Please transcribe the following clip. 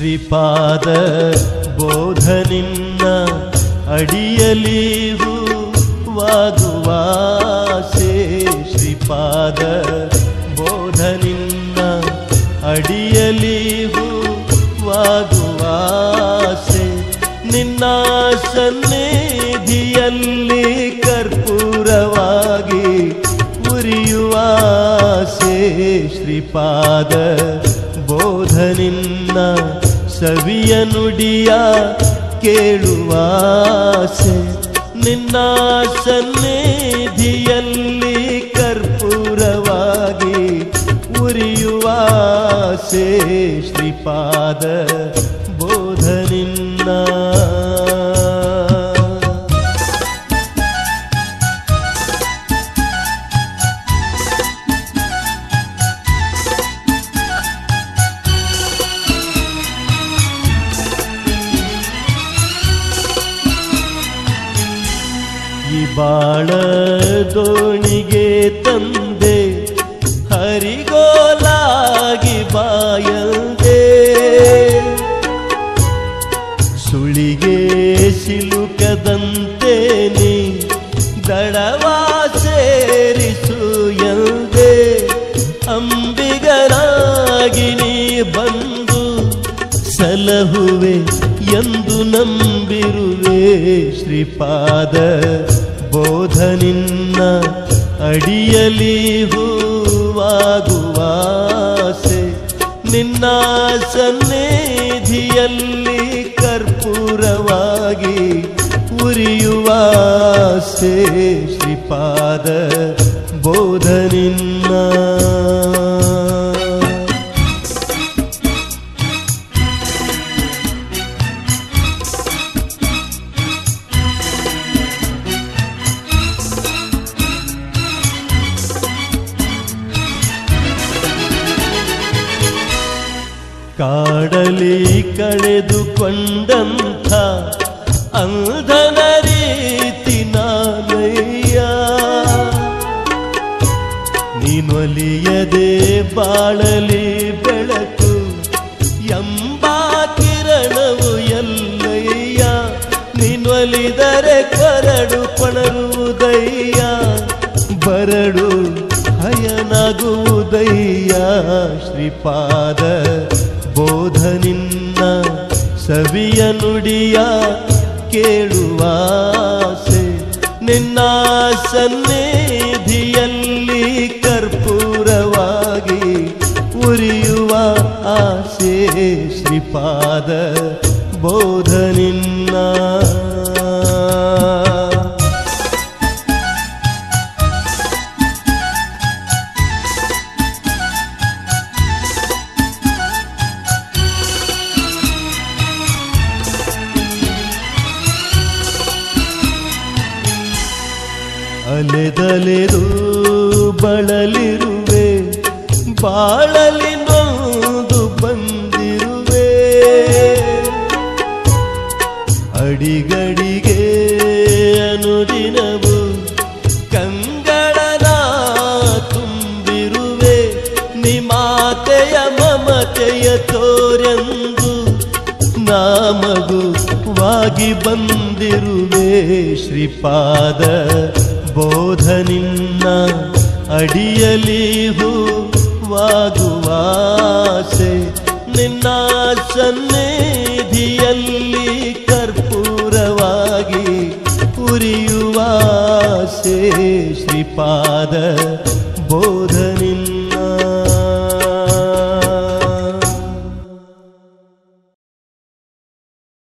ಶ್ರೀಪಾದ ಬೋಧನಿನ್ನ ಅಡಿಯಲಿ ವಾಗುವಾಸೆ ಶ್ರೀಪಾದ ಬೋಧನಿನ್ನ ಅಡಿಯಲಿ ವಾಗುವಾಸೆ ನಿನ್ನ ಸನ್ನಿಧಿಯಲ್ಲಿ ಕರ್ಪೂರವಾಗಿ ಉರಿಯುವಾಸೆ ಶ್ರೀಪಾದ ಬೋಧನಿನ್ನ ಸವಿಯ ನುಡಿಯ ಕೇಳುವಾಸೆ ನಿನ್ನ ಸನ್ನಿಧಿಯಲ್ಲಿ ಕರ್ಪೂರವಾಗಿ ಉರಿಯುವಾಸೆ ಶ್ರೀಪಾದ ಬೋಧನಿನ್ನ ಈ ಬಾಳ ದೋಣಿಗೆ ತಂದೆ ಹರಿಗೋಲಾಗಿ ಬಾಯಲ್ದೆ ಸುಳಿಗೆ ಸಿಲುಕದಂತೆ ನೀ ದಡವಾ ಸೇರಿಸು ಎಂದೆ ಅಂಬಿಗರಾಗಿ ನೀ ಬಂದು ಸಲಹುವೆ ಎಂದು ನಂಬಿರುವೆ ಶ್ರೀಪಾದ ಬೋಧನಿನ್ನ ಅಡಿಯಲಿ ಹೂವಾಗುವಾಸೆ ನಿನ್ನ ಸನ್ನಿಧಿಯಲ್ಲಿ ಕರ್ಪೂರವಾಗಿ ಉರಿಯುವಾಸೆ ಶ್ರೀಪಾದ ಬೋಧನಿನ್ನ ಕಾಡಲಿ ಕಳೆದುಕೊಂಡಂಥ ಅಂಧನ ರೀತಿ ನಾನಯ್ಯ ನೀನೊಲಿಯದೆ ಬಾಳಲಿ ಬೆಳಕು ಎಂಬ ಕಿರಣವು ಎಲ್ಲಯ್ಯ ನೀನೊಲಿದರೆ ಕೊರಡು ಕೊಣರುವುದಯ್ಯ ಬರಡು ಹಯನಾಗುವುದಯ್ಯ ಶ್ರೀಪಾದ ಬೋಧನಿನ್ನ ಸವಿಯ ನುಡಿಯ ಕೇಳುವಾಸೆ ನಿನ್ನ ಸನ್ನಿಧಿಯಲ್ಲಿ ಕರ್ಪೂರವಾಗಿ ಉರಿಯುವ ಆಸೆ ಶ್ರೀಪಾದ ಬೋಧನಿನ್ನ ಅಲೆದಲೆದು ಬಳಲಿರುವೆ ಬಾಳಲಿ ನೊಂದು ಬಂದಿರುವೆ ಅಡಿಗಡಿಗೆ ಅನುದಿನವು ಕಂಗಳನ ತುಂಬಿರುವೆ ನಿಮಾತೆಯ ಮಮತೆಯ ತೋರೆಂದು ನಾಮಗುವಾಗಿ ಬಂದಿರುವೆ ಶ್ರೀಪಾದ ಬೋಧನಿನ್ನ ಅಡಿಯಲಿ ವಾಗುವಾಸೆ ನಿನ್ನ ಸನ್ನಿಧಿಯಲ್ಲಿ ಕರ್ಪೂರವಾಗಿ ಉರಿಯುವಾಸೆ ಶ್ರೀಪಾದ ಬೋಧ